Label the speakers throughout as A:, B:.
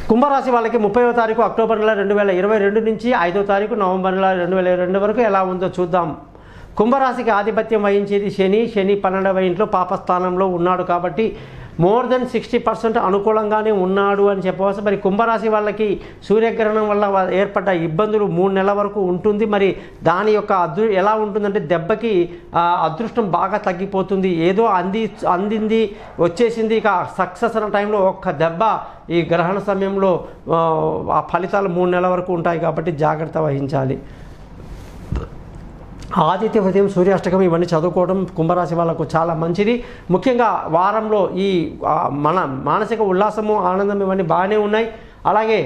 A: కుంభరాశి వాళ్ళకి ముప్పైవ తారీఖు అక్టోబర్ నెల రెండు వేల ఇరవై రెండు నుంచి ఐదో తారీఖు నవంబర్ నెల రెండు వేల ఇరవై రెండు వరకు ఎలా ఉందో చూద్దాం కుంభరాశికి ఆధిపత్యం వహించేది శని శని పన్నెండవ ఇంట్లో పాపస్థానంలో ఉన్నాడు కాబట్టి మోర్ దెన్ సిక్స్టీ పర్సెంట్ అనుకూలంగానే ఉన్నాడు అని చెప్పవచ్చు మరి కుంభరాశి వాళ్ళకి సూర్యగ్రహణం వల్ల వా- ఏర్పడ్డ ఇబ్బందులు మూడు నెలల వరకు ఉంటుంది మరి దాని యొక్క అదృ ఎలా ఉంటుందంటే దెబ్బకి ఆ, అదృష్టం బాగా తగ్గిపోతుంది ఏదో అంది అందింది వచ్చేసింది ఇక సక్సెస్ అన్న టైంలో ఒక్క దెబ్బ ఈ గ్రహణ సమయంలో ఆ, ఆ ఫలితాలు మూడు నెలల వరకు ఉంటాయి కాబట్టి జాగ్రత్త వహించాలి ఆదిత్య హృదయం సూర్యాష్టకం ఇవన్నీ చదువుకోవడం కుంభరాశి వాళ్ళకు చాలా మంచిది ముఖ్యంగా వారంలో ఈ ఆ, మన మానసిక ఉల్లాసము ఆనందం ఇవన్నీ బాగానే ఉన్నాయి అలాగే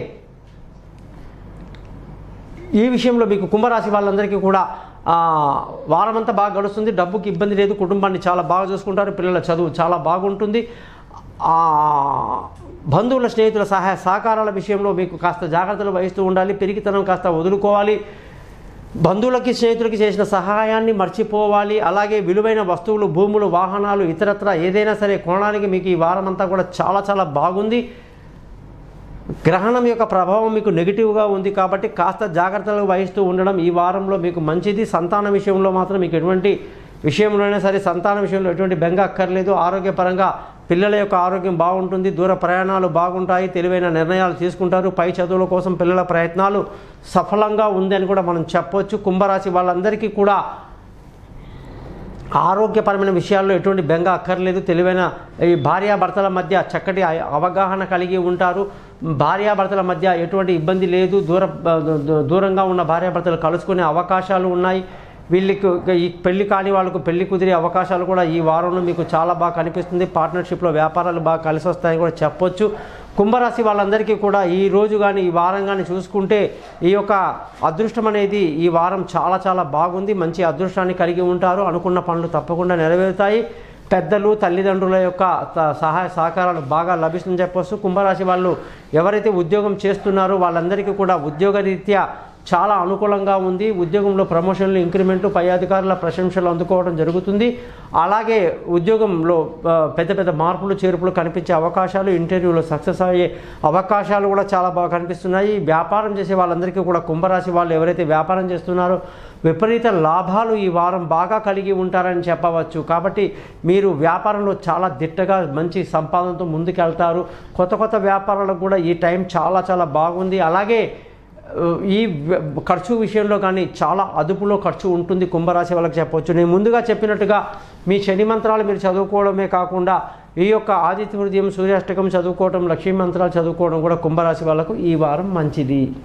A: ఈ విషయంలో మీకు కుంభరాశి వాళ్ళందరికీ కూడా ఆ, వారమంతా బాగా గడుస్తుంది డబ్బుకి ఇబ్బంది లేదు కుటుంబాన్ని చాలా బాగా చూసుకుంటారు పిల్లల చదువు చాలా బాగుంటుంది ఆ, బంధువుల స్నేహితుల సహాయ సహకారాల విషయంలో మీకు కాస్త జాగ్రత్తలు వహిస్తూ ఉండాలి పెరిగితనం కాస్త వదులుకోవాలి బంధువులకి స్నేహితులకి చేసిన సహాయాన్ని మర్చిపోవాలి అలాగే విలువైన వస్తువులు భూములు వాహనాలు ఇతరత్ర ఏదైనా సరే కొనడానికి మీకు ఈ వారం అంతా కూడా చాలా చాలా బాగుంది గ్రహణం యొక్క ప్రభావం మీకు నెగిటివ్గా ఉంది కాబట్టి కాస్త జాగ్రత్తలు వహిస్తూ ఉండడం ఈ వారంలో మీకు మంచిది సంతాన విషయంలో మాత్రం మీకు ఎటువంటి విషయంలోనైనా సరే సంతాన విషయంలో ఎటువంటి బెంగ అక్కర్లేదు ఆరోగ్యపరంగా పిల్లల యొక్క ఆరోగ్యం బాగుంటుంది దూర ప్రయాణాలు బాగుంటాయి తెలివైన నిర్ణయాలు తీసుకుంటారు పై చదువుల కోసం పిల్లల ప్రయత్నాలు సఫలంగా ఉందని కూడా మనం చెప్పొచ్చు కుంభరాశి వాళ్ళందరికీ కూడా ఆరోగ్యపరమైన విషయాల్లో ఎటువంటి బెంగ అక్కర్లేదు తెలివైన ఈ భార్యాభర్తల మధ్య చక్కటి అ- అవగాహన కలిగి ఉంటారు భార్యాభర్తల మధ్య ఎటువంటి ఇబ్బంది లేదు దూర దూ- దూరంగా ఉన్న భార్యాభర్తలు కలుసుకునే అవకాశాలు ఉన్నాయి వీళ్ళకి ఈ పెళ్లి కాని వాళ్ళకు పెళ్లి కుదిరే అవకాశాలు కూడా ఈ వారంలో మీకు చాలా బాగా కనిపిస్తుంది పార్ట్నర్షిప్లో వ్యాపారాలు బాగా కలిసి వస్తాయని కూడా చెప్పొచ్చు కుంభరాశి వాళ్ళందరికీ కూడా ఈ రోజు కానీ ఈ వారం కానీ చూసుకుంటే ఈ యొక్క అదృష్టం అనేది ఈ వారం చాలా చాలా బాగుంది మంచి అదృష్టాన్ని కలిగి ఉంటారు అనుకున్న పనులు తప్పకుండా నెరవేరుతాయి పెద్దలు తల్లిదండ్రుల యొక్క త- సహాయ సహకారాలు బాగా లభిస్తుందని చెప్పొచ్చు కుంభరాశి వాళ్ళు ఎవరైతే ఉద్యోగం చేస్తున్నారో వాళ్ళందరికీ కూడా ఉద్యోగరీత్యా చాలా అనుకూలంగా ఉంది ఉద్యోగంలో ప్రమోషన్లు ఇంక్రిమెంట్లు పై అధికారుల ప్రశంసలు అందుకోవడం జరుగుతుంది అలాగే ఉద్యోగంలో ఆ, పెద్ద పెద్ద మార్పులు చేర్పులు కనిపించే అవకాశాలు ఇంటర్వ్యూలో సక్సెస్ అయ్యే అవకాశాలు కూడా చాలా బాగా కనిపిస్తున్నాయి వ్యాపారం చేసే వాళ్ళందరికీ కూడా కుంభరాశి వాళ్ళు ఎవరైతే వ్యాపారం చేస్తున్నారో విపరీత లాభాలు ఈ వారం బాగా కలిగి ఉంటారని చెప్పవచ్చు కాబట్టి మీరు వ్యాపారంలో చాలా దిట్టగా మంచి సంపాదనతో ముందుకెళ్తారు కొత్త కొత్త వ్యాపారాలకు కూడా ఈ టైం చాలా చాలా బాగుంది అలాగే ఈ వ్య- ఖర్చు విషయంలో కానీ చాలా అదుపులో ఖర్చు ఉంటుంది కుంభరాశి వాళ్ళకి చెప్పవచ్చు నేను ముందుగా చెప్పినట్టుగా మీ శని మంత్రాలు మీరు చదువుకోవడమే కాకుండా ఈ యొక్క ఆదిత్య హృదయం సూర్యాష్టకం చదువుకోవడం లక్ష్మీ మంత్రాలు చదువుకోవడం కూడా కుంభరాశి వాళ్ళకు ఈ వారం మంచిది